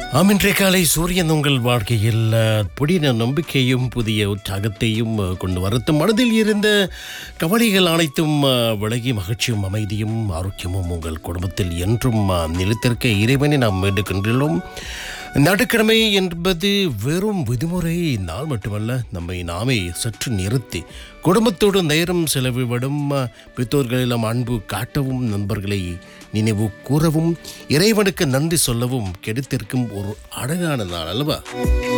ஆம் இன்றைய காலை சூரியன் உங்கள் வாழ்க்கையில் அஹ், புதிய நம்பிக்கையும் புதிய உற்சாகத்தையும் அஹ், கொண்டு வரத்தும் மனதில் இருந்த கவலைகள் அனைத்தும் அஹ், விலகி மகிழ்ச்சியும் அமைதியும் ஆரோக்கியமும் உங்கள் குடும்பத்தில் என்றும் அஹ், நிலைத்திருக்க இறைவனை நாம் வேண்டுகின்றோம் நடுக்கிழமை என்பது வெறும் விடுமுறை நாள் மட்டுமல்ல நம்மை நாமே சற்று நிறுத்தி குடும்பத்தோடு நேரம் செலவிடும் அஹ், பெற்றோர்களிடம் அன்பு காட்டவும் நண்பர்களை நினைவு கூறவும் இறைவனுக்கு நன்றி சொல்லவும் கிடைத்திருக்கும் ஒரு அழகான நாள் அல்லவா